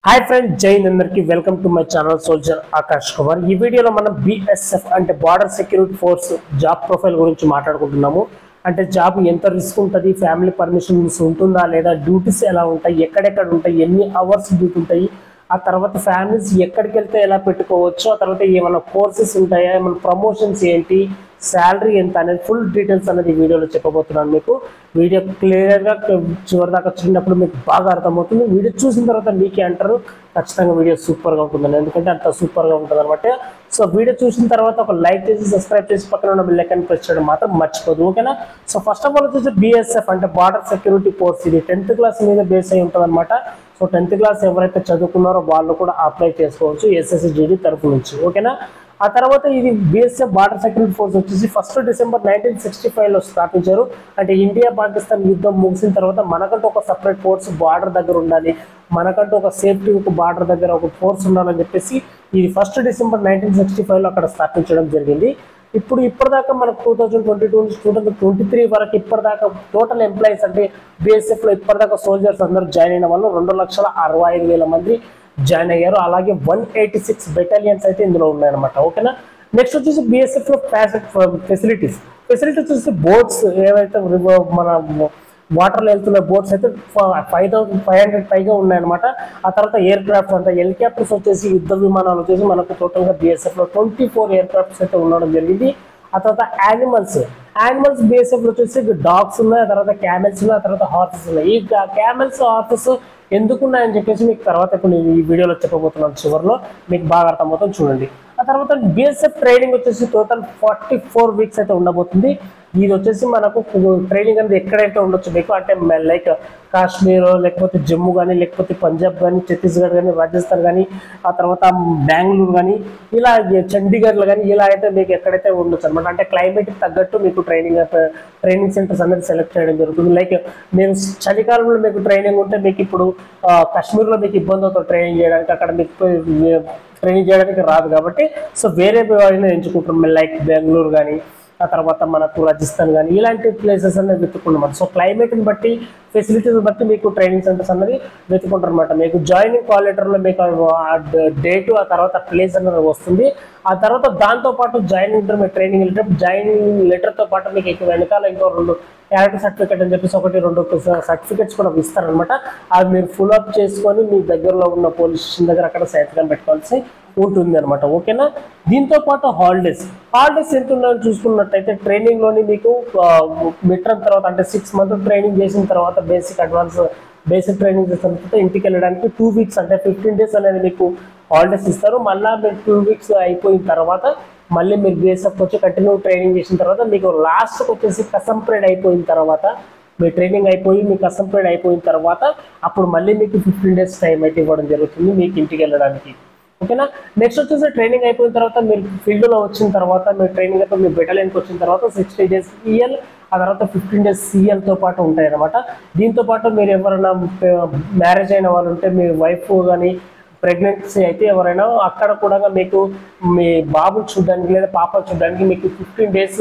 hi friend జైన్ అందరికి welcome to my channel soldier Akash Kumar ఈ వీడియోలో మనం బిఎస్ఎఫ్ అంటే border security force job profile గురించి మాట్లాడుకుంటున్నాము అంటే జాబ్ ఎంత రిస్క్ ఉంటుంది ఫ్యామిలీ పర్మిషన్స్ ఉంటుందా లేదా డ్యూటీస్ ఎలా ఉంటాయి ఎక్కడెక్కడ ఉంటాయి ఎన్ని అవర్స్ డ్యూటీ ఉంటాయి ఆ తర్వాత ఫ్యామిలీస్ ఎక్కడికి వెళ్తే ఎలా పెట్టుకోవచ్చు ఆ తర్వాత ఏమైనా కోర్సెస్ ఉంటాయా ఏమైనా ప్రమోషన్స్ ఏంటి శాలరీ ఎంత అనేది ఫుల్ డీటెయిల్స్ అనేది ఈ వీడియోలో చెప్పబోతున్నాను మీకు వీడియో క్లియర్గా చివరి దాకా చూసినప్పుడు మీకు బాగా అర్థమవుతుంది వీడియో చూసిన తర్వాత మీకే అంటారు ఖచ్చితంగా వీడియో సూపర్గా ఉంటుందని ఎందుకంటే అంత సూపర్గా ఉంటుంది అనమాట సో వీడియో చూసిన తర్వాత ఒక లైక్ చేసి సబ్స్క్రైబ్ చేసి పక్కన ఉన్న బిల్ ఐకాన్ ప్రెస్ చేయడం మాత్రం మర్చిపోదు ఓకేనా సో ఫస్ట్ ఆఫ్ ఆల్ వచ్చేసి బిఎస్ఎఫ్ అంటే బార్డర్ సెక్యూరిటీ కోర్స్ ఇది టెన్త్ క్లాస్ మీద బేస్ అయి ఉంటుంది అనమాట సో టెన్త్ క్లాస్ ఎవరైతే చదువుకున్నారో వాళ్ళు కూడా అప్లై చేసుకోవచ్చు ఎస్ఎస్సి జీడీ తరపు నుంచి ఓకేనా ఆ తర్వాత ఇది బిఎస్ఎఫ్ బార్డర్ సెక్యూరిటీ ఫోర్స్ వచ్చేసి ఫస్ట్ డిసెంబర్ నైన్టీన్ సిక్స్టీ ఫైవ్లో స్థాపించారు అంటే ఇండియా పాకిస్తాన్ యుద్ధం ముగిసిన తర్వాత మనకంటూ ఒక సపరేట్ ఫోర్స్ బార్డర్ దగ్గర ఉండాలి మనకంటూ ఒక సేఫ్టీ ఒక బార్డర్ దగ్గర ఒక ఫోర్స్ ఉండాలని చెప్పేసి ఇది ఫస్ట్ డిసెంబర్ నైన్టీన్ సిక్స్టీ ఫైవ్లో అక్కడ స్థాపించడం జరిగింది ఇప్పుడు ఇప్పటిదాకా మనకు టూ థౌజండ్ ట్వంటీ టూ నుంచి టూ థౌజండ్ ట్వంటీ త్రీ వరకు ఇప్పటిదాకా టోటల్ ఎంప్లాయీస్ అంటే బిఎస్ఎఫ్లో ఇప్పటిదాకా సోల్జర్స్ అందరూ జాయిన్ అయిన వాళ్ళు రెండు లక్షల అరవై ఐదు వేల మంది జాయిన్ అయ్యారు అలాగే వన్ ఎయిటీ సిక్స్ బెటాలియన్స్ అయితే ఇందులో ఉన్నాయన్నమాట ఓకేనా నెక్స్ట్ వచ్చేసి బిఎస్ఎఫ్ లో ఫెసిలిటీస్ ఫెసిలిటీస్ వచ్చేసి బోట్స్ ఏవైతే river- మన వాటర్లో వెళ్తున్న బోట్స్ అయితే ఫైవ్ థౌసండ్ ఫైవ్ హండ్రెడ్ పైగా ఉన్నాయన్నమాట ఆ తర్వాత ఎయిర్ క్రాఫ్ట్స్ అంటే హెలికాప్టర్స్ వచ్చేసి యుద్ధ విమానాలు వచ్చేసి మనకు టోటల్గా బిఎస్ఎఫ్ లో ట్వంటీ ఫోర్ ఎయిర్ క్రాఫ్ట్స్ అయితే ఉండడం జరిగింది ఆ తర్వాత యానిమల్స్ యానిమల్స్ బేసిక్ వచ్చేసి డాగ్స్ ఉన్నాయి ఆ తర్వాత క్యామెల్స్ ఉన్నాయి ఆ తర్వాత హార్సెస్ ఉన్నాయి ఈ క్యామెల్స్ హార్సెస్ ఎందుకు ఉన్నాయని చెప్పేసి మీకు తర్వాత ఇప్పుడు నేను ఈ వీడియోలో చెప్పబోతున్నాను చివరిలో మీకు బాగా అర్థమవుతుంది చూడండి ఆ తర్వాత బిఎస్ఎఫ్ ట్రైనింగ్ వచ్చేసి టోటల్ ఫార్టీ ఫోర్ వీక్స్ అయితే ఉండబోతుంది ఇది వచ్చేసి మనకు ట్రైనింగ్ అనేది ఎక్కడైతే ఉండొచ్చు మీకు అంటే లైక్ కాశ్మీర్ లేకపోతే జమ్మూ కానీ లేకపోతే పంజాబ్ కానీ ఛత్తీస్గఢ్ కానీ రాజస్థాన్ కానీ ఆ తర్వాత బెంగళూరు కానీ ఇలా చండీగఢ్లో కానీ ఇలా అయితే మీకు ఎక్కడైతే ఉండొచ్చు అనమాట అంటే క్లైమేట్కి తగ్గట్టు మీకు ట్రైనింగ్ ట్రైనింగ్ సెంటర్స్ అనేది సెలెక్ట్ చేయడం జరుగుతుంది లైక్ మీరు చలికాలంలో మీకు ట్రైనింగ్ ఉంటే మీకు ఇప్పుడు ఆ, కాశ్మీర్లో మీకు ఇబ్బంది అవుతుంది ట్రైనింగ్ చేయడానికి అక్కడ మీకు ట్రైనింగ్ చేయడానికి రాదు కాబట్టి సో వేరే అయినా ఎంచుకుంటాం లైక్ బెంగళూరు కానీ ఆ తర్వాత మనకు రాజస్థాన్ కానీ ఇలాంటి ప్లేసెస్ అనేది వెతుకుంటాం సో క్లైమేట్ని బట్టి ఫెసిలిటీస్ బట్టి మీకు ట్రైనింగ్ సెంటర్స్ అనేది వెతుకుంటారు అనమాట మీకు జాయినింగ్ కాల్ లెటర్లో మీకు ఆ డేటు ఆ తర్వాత ప్లేస్ అనేది వస్తుంది ఆ తర్వాత దాంతో పాటు జాయినింగ్ లెటర్ మీరు ట్రైనింగ్ వెళ్ళేటప్పుడు జాయినింగ్ లెటర్తో పాటు మీకు ఇక వెనకాల ఇంకో రెండు క్యారెక్టర్ సర్టిఫికేట్ అని చెప్పేసి ఒకటి రెండు సర్టిఫికేట్స్ కూడా ఇస్తారనమాట అవి మీరు ఫుల్ అప్ చేసుకొని మీ దగ్గరలో ఉన్న పోలీస్ స్టేషన్ దగ్గర అక్కడ సంతకం పెట్టుకోవాల్సి ఉంటుంది అనమాట ఓకేనా దీంతో పాటు హాలిడేస్ హాలిడేస్ ఎంత ఉన్నాయని చూసుకున్నట్టయితే ట్రైనింగ్ లోని మీకు మిట్రన్ తర్వాత అంటే సిక్స్ మంత్ ట్రైనింగ్ చేసిన తర్వాత బేసిక్ అడ్వాన్స్ బేసిక్ ట్రైనింగ్ చేసిన తర్వాత ఇంటికి వెళ్ళడానికి టూ వీక్స్ అంటే ఫిఫ్టీన్ డేస్ అనేది మీకు హాలిడేస్ ఇస్తారు మళ్ళీ మీరు టూ వీక్స్ అయిపోయిన తర్వాత మళ్ళీ మీరు బేసప్ వచ్చి కంటిన్యూ ట్రైనింగ్ చేసిన తర్వాత మీకు లాస్ట్కి వచ్చేసి కసం పీరియడ్ అయిపోయిన తర్వాత మీ ట్రైనింగ్ అయిపోయి మీ కసం పీరియడ్ అయిపోయిన తర్వాత అప్పుడు మళ్ళీ మీకు ఫిఫ్టీన్ డేస్ టైం అయితే ఇవ్వడం జరుగుతుంది మీకు ఇంటికి వెళ్ళడానికి ఓకేనా నెక్స్ట్ వచ్చేసి ట్రైనింగ్ అయిపోయిన తర్వాత మీరు ఫీల్డ్లో వచ్చిన తర్వాత మీరు ట్రైనింగ్ అయిపోయి మీ బెటాలియన్కి వచ్చిన తర్వాత సిక్స్టీ డేస్ సిఎల్ ఆ తర్వాత ఫిఫ్టీన్ డేస్ సిఎల్తో పాటు ఉంటాయి అనమాట దీంతో పాటు మీరు ఎవరైనా మ్యారేజ్ అయిన వాళ్ళు ఉంటే మీ వైఫ్ కానీ ప్రెగ్నెన్సీ అయితే ఎవరైనా అక్కడ కూడా మీకు మీ బాబు చూడడానికి లేదా పాప చూడడానికి మీకు ఫిఫ్టీన్ డేస్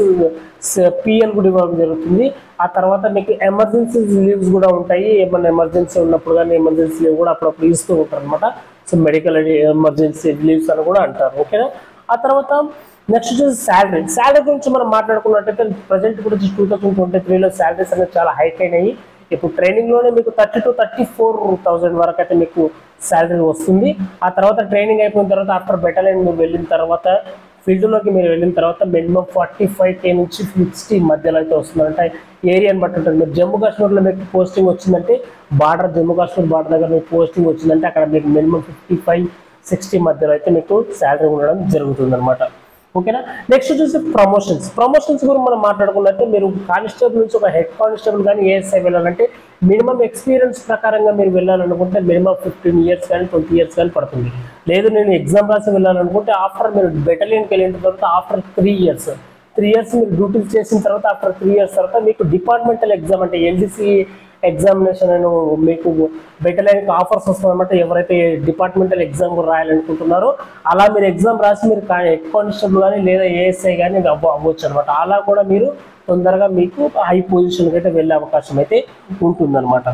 పిఎల్ కూడా ఇవ్వడం జరుగుతుంది ఆ తర్వాత మీకు ఎమర్జెన్సీ లీవ్స్ కూడా ఉంటాయి ఏమైనా ఎమర్జెన్సీ ఉన్నప్పుడు కానీ ఎమర్జెన్సీ లీవ్ కూడా అప్పుడప్పుడు ఇస్తూ ఉంటారు అనమాట సో మెడికల్ ఎమర్జెన్సీ లీవ్స్ అని కూడా అంటారు ఓకేనా ఆ తర్వాత నెక్స్ట్ వచ్చేసి శాలరీ శాలరీ గురించి మనం మాట్లాడుకున్నట్టయితే ప్రజెంట్ కూడా టూ థౌసండ్ ట్వంటీ త్రీలో శాలరీస్ అనేది చాలా హైక్ అయినాయి ఇప్పుడు ట్రైనింగ్లోనే మీకు thirty to thirty four thousand వరకు అయితే మీకు శాలరీ వస్తుంది ఆ తర్వాత ట్రైనింగ్ అయిపోయిన తర్వాత ఆఫ్టర్ బెటాలియన్ మీరు వెళ్ళిన తర్వాత ఫీల్డ్లోకి మీరు వెళ్ళిన తర్వాత మినిమం ఫార్టీ ఫైవ్ కే నుంచి సిక్స్టీ మధ్యలో అయితే వస్తుంది అంటే ఏరియాని బట్టి ఉంటుంది మీరు జమ్మూ కాశ్మీర్లో మీకు పోస్టింగ్ వచ్చిందంటే బార్డర్ జమ్మూ కాశ్మీర్ బార్డర్ దగ్గర మీకు పోస్టింగ్ వచ్చిందంటే అక్కడ మీకు మినిమం ఫిఫ్టీ ఫైవ్ సిక్స్టీ మధ్యలో అయితే మీకు శాలరీ ఉండడం జరుగుతుంది అనమాట ఓకేనా నెక్స్ట్ వచ్చేసి ప్రమోషన్స్ ప్రమోషన్స్ గురించి మనం మాట్లాడుకున్నట్టే మీరు కానిస్టేబుల్ నుంచి ఒక హెడ్ కానిస్టేబుల్ కానీ ఏఎస్ఐ వెళ్ళాలంటే మినిమం ఎక్స్పీరియన్స్ ప్రకారంగా మీరు వెళ్ళాలనుకుంటే మినిమం ఫిఫ్టీన్ ఇయర్స్ కానీ ట్వంటీ ఇయర్స్ కానీ పడుతుంది లేదు నేను ఎగ్జామ్ రాసి వెళ్ళాలనుకుంటే ఆఫ్టర్ మీరు బెటాలియన్కి వెళ్ళిన తర్వాత after three years three years మీరు డ్యూటీస్ చేసిన తర్వాత ఆఫ్టర్ త్రీ ఇయర్స్ తర్వాత మీకు డిపార్ట్మెంటల్ ఎగ్జామ్ అంటే ఎల్డిసి ఎగ్జామినేషన్ అని మీకు బెటలైన్కి ఆఫర్స్ వస్తుందన్నమాట ఎవరైతే డిపార్ట్మెంటల్ ఎగ్జామ్ రాయాలనుకుంటున్నారో అలా మీరు ఎగ్జామ్ రాసి మీరు హెడ్ కానిస్టేబుల్ కానీ లేదా ఏఎస్ఐ కానీ అవ్వ అవ్వచ్చు అనమాట అలా కూడా మీరు తొందరగా మీకు హై పొజిషన్కి అయితే వెళ్ళే అవకాశం అయితే ఉంటుందన్నమాట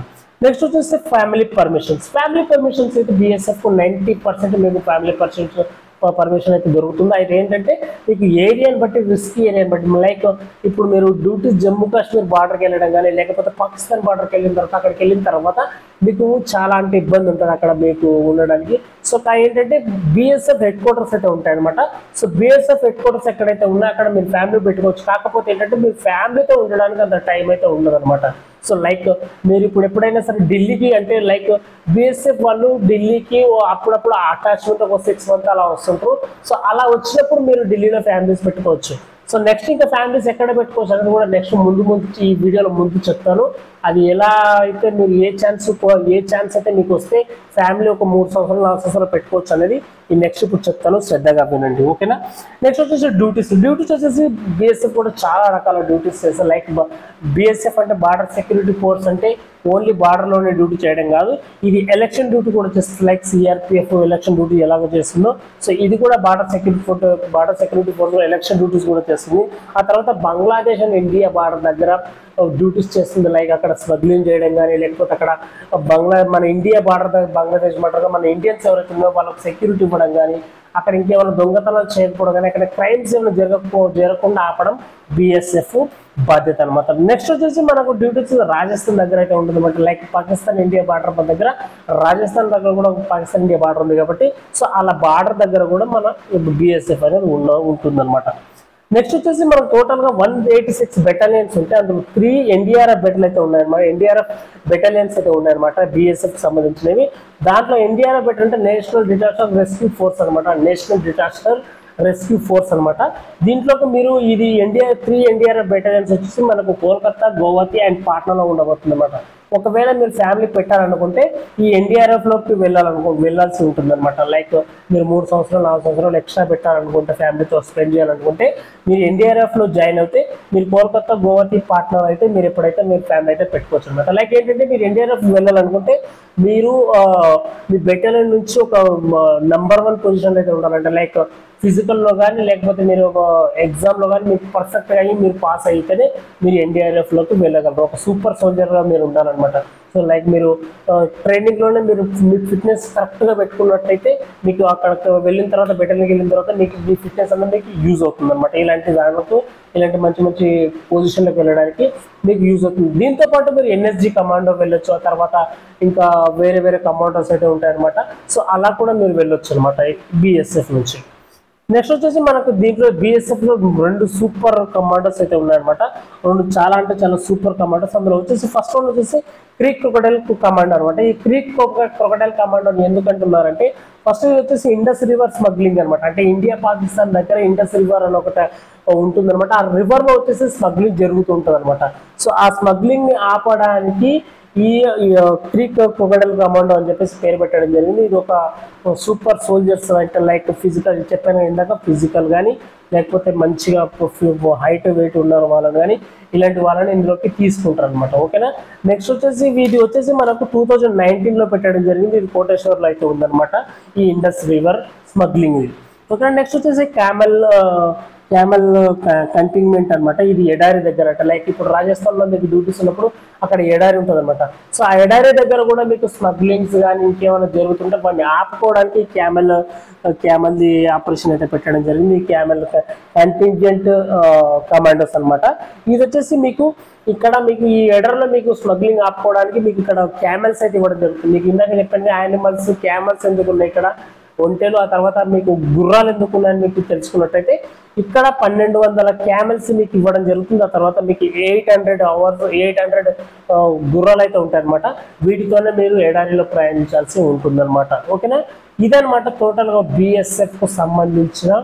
నెక్స్ట్ వచ్చేసి ఫ్యామిలీ పర్మిషన్స్ ఫ్యామిలీ పర్మిషన్స్ అయితే బిఎస్ఎఫ్ నైంటీ పర్సెంట్ మీకు ఫ్యామిలీ పర్సెంట్ పర్మిషన్ అయితే దొరుకుతుంది అయితే ఏంటంటే మీకు ఏరియాని బట్టి రిస్క్ ఏరియాని బట్టి లైక్ ఇప్పుడు మీరు డ్యూటీ జమ్మూ కాశ్మీర్ బార్డర్కి వెళ్ళడం కానీ లేకపోతే పాకిస్తాన్ బార్డర్కి వెళ్ళిన తర్వాత అక్కడికి వెళ్ళిన తర్వాత మీకు చాలా అంటే ఇబ్బంది ఉంటుంది అక్కడ మీకు ఉండడానికి సో కా- ఏంటంటే బిఎస్ఎఫ్ హెడ్ క్వార్టర్స్ అయితే ఉంటాయి అనమాట సో బిఎస్ఎఫ్ హెడ్ క్వార్టర్స్ ఎక్కడైతే ఉన్నా అక్కడ మీరు ఫ్యామిలీ పెట్టుకోవచ్చు కాకపోతే ఏంటంటే మీరు ఫ్యామిలీతో ఉండడానికి అంత టైం అయితే ఉండదు అనమాట సో లైక్ మీరు ఇప్పుడు ఎప్పుడైనా సరే ఢిల్లీకి అంటే లైక్ బిఎస్ఎఫ్ వాళ్ళు ఢిల్లీకి ఓ అప్పుడప్పుడు అటాచ్మెంట్ ఒక సిక్స్ మంత్ అలా వస్తుంటారు సో అలా వచ్చినప్పుడు మీరు ఢిల్లీలో ఫ్యామిలీస్ పెట్టుకోవచ్చు సో నెక్స్ట్ ఇంకా ఫ్యామిలీస్ ఎక్కడ పెట్టుకోవచ్చు అనేది కూడా నెక్స్ట్ ముందు ముందు ఈ వీడియోలో ముందు చెప్తాను అది ఎలా అయితే మీరు ఏ ఛాన్స్ ఏ ఛాన్స్ అయితే మీకు వస్తే ఫ్యామిలీ ఒక మూడు సంవత్సరాలు నాలుగు సంవత్సరాలు పెట్టుకోవచ్చు అనేది ఈ నెక్స్ట్ ఇప్పుడు చెప్తాను శ్రద్ధగా వినండి ఓకేనా నెక్స్ట్ వచ్చేసి డ్యూటీస్ డ్యూటీస్ వచ్చేసి బిఎస్ఎఫ్ కూడా చాలా రకాల డ్యూటీస్ చేస్తారు లైక్ బిఎస్ఎఫ్ అంటే బార్డర్ సెక్యూరిటీ ఫోర్స్ అంటే ఓన్లీ బార్డర్లోనే డ్యూటీ చేయడం కాదు ఇది ఎలక్షన్ డ్యూటీ కూడా చేస్తుంది లైక్ సిఆర్పిఎఫ్ ఎలక్షన్ డ్యూటీ ఎలాగో చేస్తుందో సో ఇది కూడా border security force border security force election duties కూడా చేస్తుంది ఆ తర్వాత బంగ్లాదేశ్ అండ్ ఇండియా బార్డర్ దగ్గర డ్యూటీస్ చేస్తుంది లైక్ అక్కడ స్మగ్లింగ్ చేయడం కానీ లేకపోతే అక్కడ బంగ్లా మన ఇండియా బార్డర్ దగ్గర బంగ్లాదేశ్ బార్డర్ మన ఇండియన్స్ ఎవరైతే ఉన్నారో వాళ్ళకి సెక్యూరిటీ ఇవ్వడం కానీ అక్కడ ఇంకేమైనా దొంగతనాలు చేయకపోవడం కానీ అక్కడ క్రైమ్స్ ఏమైనా జరగకపో జరగకుండా ఆపడం బిఎస్ఎఫ్ బాధ్యత అనమాట నెక్స్ట్ వచ్చేసి మనకు డ్యూటీస్ రాజస్థాన్ దగ్గర అయితే ఉంటుంది అనమాట లైక్ పాకిస్తాన్ ఇండియా బార్డర్ దగ్గర రాజస్థాన్ దగ్గర కూడా పాకిస్తాన్ ఇండియా బార్డర్ ఉంది కాబట్టి సో అలా బార్డర్ దగ్గర కూడా మన బిఎస్ఎఫ్ అనేది ఉన్న ఉంటుందన్నమాట నెక్స్ట్ వచ్చేసి మనకు టోటల్ గా వన్ ఎయిటీ సిక్స్ బెటాలియన్స్ ఉంటాయి అందులో త్రీ ఎన్డీఆర్ఎఫ్ బెటల్ అయితే ఉన్నాయన్నమాట ఎన్డీఆర్ఎఫ్ బెటాలియన్స్ అయితే ఉన్నాయన్నమాట బిఎస్ఎఫ్ సంబంధించినవి దాంట్లో ఎన్డీఆర్ఎఫ్ బెటల్ అంటే నేషనల్ డిజాస్టర్ రెస్క్యూ ఫోర్స్ అనమాట నేషనల్ డిజాస్టర్ రెస్క్యూ ఫోర్స్ అనమాట దీంట్లోకి మీరు ఇది ఎన్డీఆర్ త్రీ ఎన్డీఆర్ఎఫ్ బెటాలియన్స్ వచ్చేసి మనకు కోల్కతా గోవాతి అండ్ పాట్నాలో ఉండబోతుంది అనమాట ఒకవేళ మీరు ఫ్యామిలీ పెట్టాలనుకుంటే ఈ ఎన్డీఆర్ఎఫ్ లోకి వెళ్ళాలనుకో వెళ్ళాల్సి ఉంటుంది అనమాట లైక్ మీరు మూడు సంవత్సరాలు నాలుగు సంవత్సరాలు ఎక్స్ట్రా పెట్టాలనుకుంటే ఫ్యామిలీతో స్పెండ్ చేయాలనుకుంటే మీరు ఎన్డీఆర్ఎఫ్ లో జాయిన్ అవుతే మీరు కోల్కతా గోవాకి పాట్నా అయితే మీరు ఎప్పుడైతే మీరు ఫ్యామిలీ అయితే పెట్టుకోవచ్చు అనమాట లైక్ ఏంటంటే మీరు ఎన్డీఆర్ఎఫ్ వెళ్ళాలనుకుంటే మీరు ఆ, మీ బెటాలియన్ నుంచి ఒక నంబర్ వన్ పొజిషన్ అయితే ఉండాలంటే లైక్ ఫిజికల్లో కానీ లేకపోతే మీరు ఒక ఎగ్జామ్లో కానీ మీకు పర్ఫెక్ట్గా అయ్యి మీరు పాస్ అయితేనే మీరు ఎన్డీఆర్ఎఫ్లోకి వెళ్ళగలరు ఒక సూపర్ సోల్జర్గా మీరు ఉండాలన్నమాట సో లైక్ మీరు ట్రైనింగ్లోనే మీరు మీ ఫిట్నెస్ కరెక్ట్గా పెట్టుకున్నట్టయితే మీకు అక్కడికి వెళ్ళిన తర్వాత బెటర్కి వెళ్ళిన తర్వాత మీకు మీ ఫిట్నెస్ అన్నది మీకు యూజ్ అవుతుంది అనమాట ఇలాంటి దానికి ఇలాంటి మంచి మంచి పొజిషన్లోకి వెళ్ళడానికి మీకు యూజ్ అవుతుంది దీంతో పాటు మీరు ఎన్ఎస్జి కమాండో వెళ్ళొచ్చు ఆ తర్వాత ఇంకా వేరే వేరే కమాండోస్ అయితే ఉంటాయన్నమాట సో అలా కూడా మీరు వెళ్ళొచ్చు అనమాట బిఎస్ఎఫ్ నుంచి నెక్స్ట్ వచ్చేసి మనకు దీంట్లో బిఎస్ఎఫ్ లో రెండు సూపర్ కమాండర్స్ అయితే ఉన్నాయన్నమాట రెండు చాలా అంటే చాలా సూపర్ కమాండర్స్ అందులో వచ్చేసి ఫస్ట్ వన్ వచ్చేసి క్రీక్ క్రొకడైల్ కమాండర్ అనమాట ఈ క్రీక్ క్రొకడైల్ కమాండర్ ఎందుకు అంటున్నారంటే ఫస్ట్ వచ్చేసి ఇండస్ రివర్ స్మగ్లింగ్ అనమాట అంటే ఇండియా పాకిస్తాన్ దగ్గర ఇండస్ రివర్ అని ఒకటి ఉంటుందన్నమాట ఆ రివర్ లో వచ్చేసి స్మగ్లింగ్ జరుగుతుంటుంది అనమాట సో ఆ స్మగ్లింగ్ ని ఆపడానికి ఈ క్రీక్ క్రొకడైల్ కమాండో అని చెప్పేసి పేరు పెట్టడం జరిగింది ఇది ఒక సూపర్ సోల్జర్స్ అంటే లైక్ ఫిజికల్ చెప్పాను ఇందాక ఫిజికల్ కానీ లేకపోతే మంచిగా హైట్ వెయిట్ ఉన్నారు వాళ్ళని కానీ ఇలాంటి వాళ్ళని ఇందులోకి తీసుకుంటారు అనమాట ఓకేనా నెక్స్ట్ వచ్చేసి ఇది వచ్చేసి మనకు టూ థౌజండ్ నైన్టీన్లో పెట్టడం జరిగింది ఇది కోటేశ్వర్లో అయితే ఉందన్నమాట ఈ ఇండస్ రివర్ స్మగ్లింగ్ ఇది ఓకే నెక్స్ట్ వచ్చేసి క్యామెల్ క్యామెల్ కంటిన్మెంట్ అన్నమాట ఇది ఎడారి దగ్గర అంటే లైక్ ఇప్పుడు రాజస్థాన్లో మీకు డ్యూటీస్ ఉన్నప్పుడు అక్కడ ఎడారి ఉంటుంది అనమాట సో ఆ ఎడారి దగ్గర కూడా మీకు స్మగ్లింగ్స్ కానీ ఇంకేమైనా జరుగుతుంటే వాటిని ఆపుకోవడానికి క్యామెల్ క్యామెల్ది ఆపరేషన్ అయితే పెట్టడం జరిగింది ఈ క్యామెల్ కంటింజెంట్ కమాండోస్ అన్నమాట ఇది వచ్చేసి మీకు ఇక్కడ మీకు ఈ ఎడర్లో మీకు స్మగ్లింగ్ ఆపుకోవడానికి మీకు ఇక్కడ క్యామెల్స్ అయితే ఇవ్వడం జరుగుతుంది మీకు ఇందాక చెప్పండి యానిమల్స్ క్యామెల్స్ ఎందుకు ఉన్నాయి ఇక్కడ ఒంటెలు ఆ తర్వాత మీకు గుర్రాలు ఎందుకు ఉన్నాయని మీకు తెలుసుకున్నట్టయితే ఇక్కడ పన్నెండు వందల క్యామెల్స్ మీకు ఇవ్వడం జరుగుతుంది ఆ తర్వాత మీకు eight hundred hours eight hundred గుర్రాలు అయితే ఉంటాయి అనమాట వీటితోనే మీరు ఎడారిలో ప్రయాణించాల్సి ఉంటుందన్నమాట ఓకేనా ఇదనమాట టోటల్గా బిఎస్ఎఫ్ కు సంబంధించిన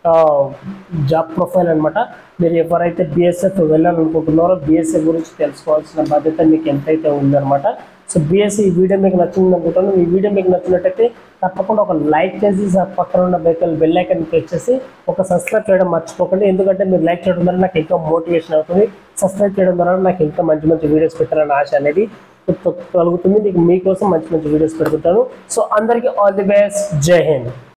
జాబ్ ప్రొఫైల్ అన్నమాట మీరు ఎవరైతే బిఎస్ఎఫ్ వెళ్ళాలనుకుంటున్నారో బిఎస్ఎఫ్ గురించి తెలుసుకోవాల్సిన బాధ్యత మీకు ఎంతైతే ఉందన్నమాట సో బిఎస్సి ఈ వీడియో మీకు నచ్చింది అనుకుంటాను ఈ వీడియో మీకు నచ్చినట్టయితే తప్పకుండా ఒక లైక్ చేసి ఆ పక్కన ఉన్న బెల్ బెల్ ఐకన్ క్లిక్ చేసి ఒక సబ్స్క్రైబ్ చేయడం మర్చిపోకండి ఎందుకంటే మీరు లైక్ చేయడం ద్వారా నాకు ఇంకా మోటివేషన్ అవుతుంది సబ్స్క్రైబ్ చేయడం ద్వారా నాకు ఇంకా మంచి మంచి వీడియోస్ పెట్టాలని ఆశ అనేది కలుగుతుంది మీకు మీకోసం మంచి మంచి వీడియోస్ పెడుతుంటాను సో అందరికీ ఆల్ ది బెస్ట్ జై హింద్